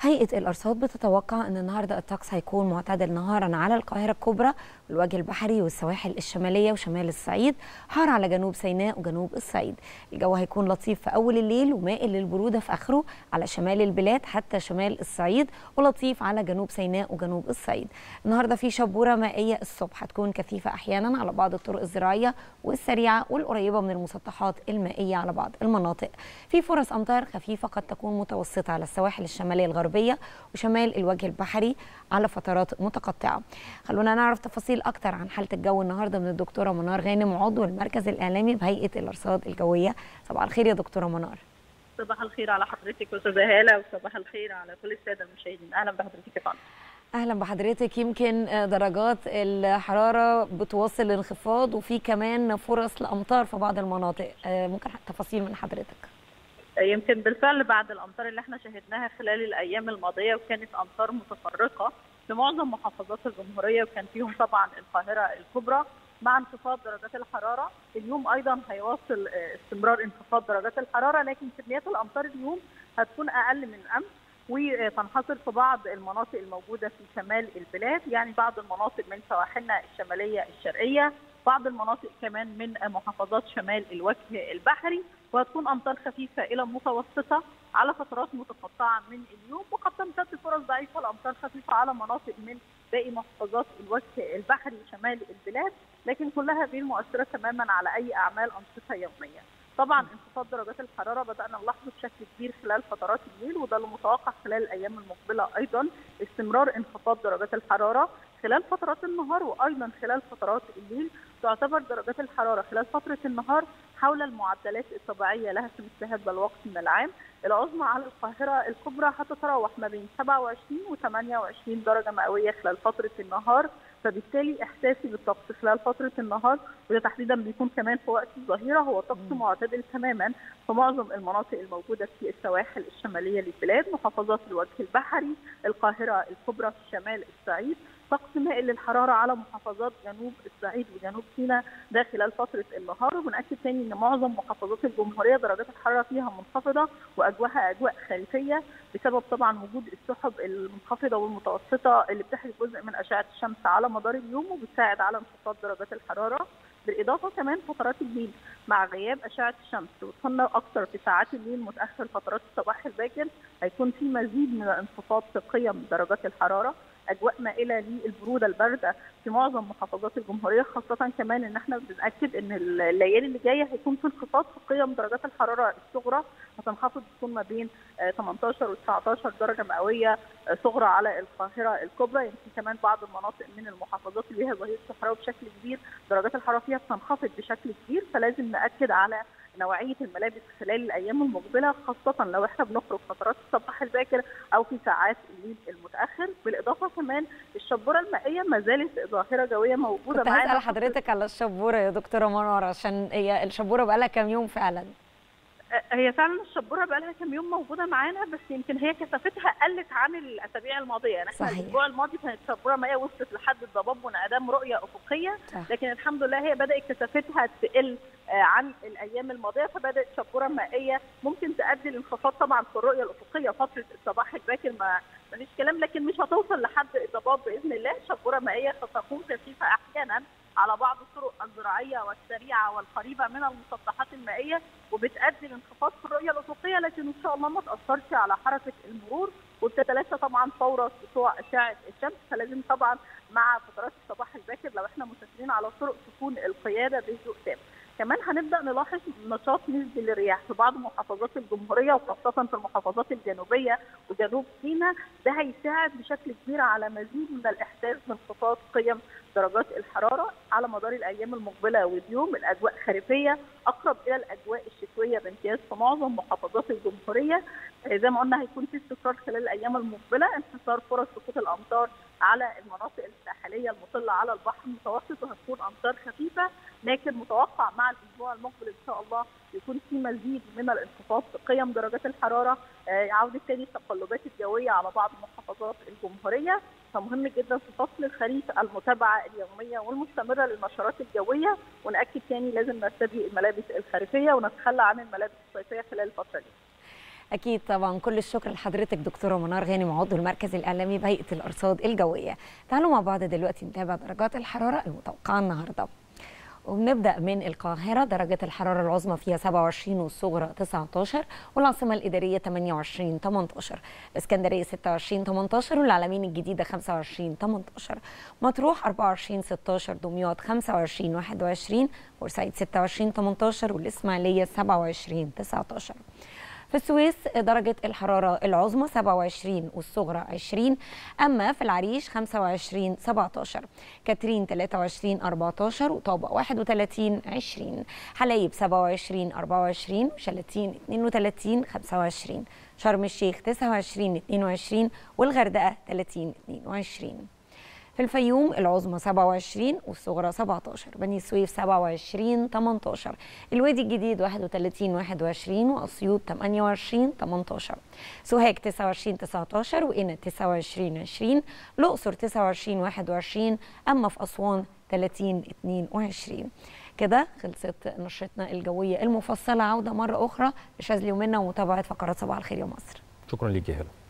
هيئة الأرصاد بتتوقع أن النهاردة الطقس هيكون معتدل نهارا على القاهرة الكبرى والوجه البحري والسواحل الشمالية وشمال الصعيد حار على جنوب سيناء وجنوب الصعيد الجو هيكون لطيف في أول الليل ومائل للبرودة في آخره على شمال البلاد حتى شمال الصعيد ولطيف على جنوب سيناء وجنوب الصعيد النهاردة في شبورة مائية الصبح هتكون كثيفة أحيانا على بعض الطرق الزراعية والسريعة والقريبة من المسطحات المائية على بعض المناطق في فرص أمطار خفيفة قد تكون متوسطة على السواحل الشمالية الغربية وشمال الوجه البحري على فترات متقطعة خلونا نعرف تفاصيل أكتر عن حالة الجو النهاردة من الدكتورة منار غانم عضو المركز الإعلامي بهيئة الأرصاد الجوية صباح الخير يا دكتورة منار صباح الخير على حضرتك استاذه هاله وصباح الخير على كل الساده المشاهدين اهلا بحضرتك يا فندم اهلا بحضرتك يمكن درجات الحراره بتواصل الانخفاض وفي كمان فرص لامطار في بعض المناطق ممكن تفاصيل من حضرتك يمكن بالفعل بعد الامطار اللي احنا شهدناها خلال الايام الماضيه وكانت امطار متفرقه في معظم محافظات الجمهوريه وكان فيهم طبعا القاهره الكبرى مع انخفاض درجات الحراره اليوم ايضا هيواصل استمرار انخفاض درجات الحراره لكن كميات الامطار اليوم هتكون اقل من امس وتنحصر في بعض المناطق الموجوده في شمال البلاد يعني بعض المناطق من سواحلنا الشماليه الشرقيه بعض المناطق كمان من محافظات شمال الوجه البحري وهتكون امطار خفيفه الى متوسطه على فترات متقطعه من اليوم وقد تمتد فرص ضعيفه لامطار خفيفه على مناطق من باقي محافظات الوجه البحري شمال البلاد لكن كلها غير مؤثره تماما على اي اعمال انشطه يوميه. طبعا انخفاض درجات الحراره بدانا نلاحظه بشكل كبير خلال فترات الليل وده اللي متوقع خلال الايام المقبله ايضا استمرار انخفاض درجات الحراره خلال فترات النهار وايضا خلال فترات الليل تعتبر درجات الحراره خلال فتره النهار حول المعدلات الطبيعيه لها في مثل هذا الوقت من العام العظمى على القاهره الكبرى هتتراوح ما بين 27 و 28 درجه مئويه خلال فتره النهار فبالتالي احساسي بالطقس خلال فتره النهار وده تحديدا بيكون كمان في وقت الظهيره هو طقس معتدل تماما في معظم المناطق الموجوده في السواحل الشماليه للبلاد محافظات الوجه البحري القاهره الكبرى في شمال الصعيد طقس مائل للحراره على محافظات جنوب الصعيد وجنوب سيناء ده خلال فتره النهار وبناكد تاني ان معظم محافظات الجمهوريه درجات الحراره فيها منخفضه واجواءها اجواء خريفيه بسبب طبعا وجود السحب المنخفضه والمتوسطه اللي بتحجب جزء من اشعه الشمس على مدار اليوم وبتساعد على انخفاض درجات الحراره بالاضافه كمان فترات الليل مع غياب اشعه الشمس وصلنا اكثر في ساعات الليل متاخر فترات الصباح الباكر هيكون في مزيد من الانخفاض في قيم درجات الحراره اجواء مائله للبروده البارده في معظم محافظات الجمهوريه خاصه كمان ان احنا بناكد ان الليالي اللي جايه هيكون في انخفاض في قيم درجات الحراره الصغرى هتنخفض تكون ما بين 18 و 19 درجه مئويه صغرى على القاهره الكبرى يمكن كمان بعض المناطق من المحافظات اللي فيها ظهير صحراوي بشكل كبير درجات الحراره فيها بتنخفض بشكل كبير فلازم ناكد على نوعيه الملابس خلال الايام المقبله خاصه لو احنا بنخرج فترات الصباح الباكر او في ساعات الليل المتاخر بالاضافه كمان الشبوره المائيه ما زالت ظاهره جويه موجوده كنت معانا هسال حضرتك على الشبوره يا دكتوره منار عشان هي الشبوره بقى لها كام يوم فعلا هي فعلا الشبوره بقى لها كام يوم موجوده معانا بس يمكن هي كثافتها قلت عن الاسابيع الماضيه يعني احنا الاسبوع الماضي كانت الشبوره مائيه وصلت لحد الضباب وانعدام رؤيه افقيه صح. لكن الحمد لله هي بدات كثافتها تقل عن الايام الماضيه فبدات شبوره مائيه ممكن تؤدي لانخفاض طبعا في الرؤيه الافقيه فتره الصباح الباكر ما مفيش كلام لكن مش هتوصل لحد الضباب باذن الله شبوره مائيه ستكون كثيفه احيانا على بعض الطرق الزراعيه والسريعه والقريبه من المسطحات المائيه وبتؤدي لانخفاض في الرؤيه الافقيه لكن ان شاء الله ما تاثرش على حركه المرور وبتتلاشى طبعا فور سطوع اشعه الشمس فلازم طبعا مع فترات الصباح الباكر لو احنا مسافرين على طرق تكون القياده بهدوء تام. كمان هنبدا نلاحظ نشاط نسبي للرياح في بعض محافظات الجمهوريه وخاصه في المحافظات الجنوبيه وجنوب سيناء ده هيساعد بشكل كبير على مزيد من الاحساس بانخفاض قيم درجات الحراره على مدار الايام المقبله واليوم الاجواء خريفيه اقرب الى الاجواء الشتويه بامتياز في معظم محافظات الجمهوريه زي ما قلنا هيكون في استقرار خلال الايام المقبله انحسار فرص سقوط الامطار على المناطق الساحليه المطله على البحر المتوسط وهتكون امطار خفيفه لكن متوقع مع الاسبوع المقبل ان شاء الله يكون في مزيد من الانخفاض في قيم درجات الحراره عوده تاني التقلبات الجويه على بعض محافظات الجمهوريه فمهم جدا في فصل الخريف المتابعه اليوميه والمستمره للنشرات الجويه وناكد تاني لازم نرتدي الملابس الخريفيه ونتخلى عن الملابس الصيفيه خلال الفتره دي. اكيد طبعا كل الشكر لحضرتك دكتوره منار غانم عضو المركز الاعلامي بهيئه الارصاد الجويه تعالوا مع بعض دلوقتي نتابع درجات الحراره المتوقعه النهارده وبنبدا من القاهره درجه الحراره العظمى فيها 27 والصغرى 19 والعاصمه الاداريه 28 18 الاسكندريه 26 18 والعلمين الجديده 25 18 مطروح 24 16 دمياط 25 21 بورسعيد 26 18 والاسماعيليه 27 19 في السويس درجة الحرارة العظمى 27 والصغرى 20 أما في العريش 25 17 كاترين 23 14 وطابة 31 20 حلايب 27 24 وشلاتين 32 25 شرم الشيخ 29 22 والغردقة 30 22 في الفيوم العظمى 27 والصغرى 17 بني سويف 27 18 الوادي الجديد 31 21 واسيوط 28 18 سوهاج 29 19 وقنا 29 20 الاقصر 29 21 اما في اسوان 30 22 كده خلصت نشرتنا الجويه المفصله عوده مره اخرى لشاذلي ومنا ومتابعه فقرات صباح الخير يا مصر شكرا ليك يا هلا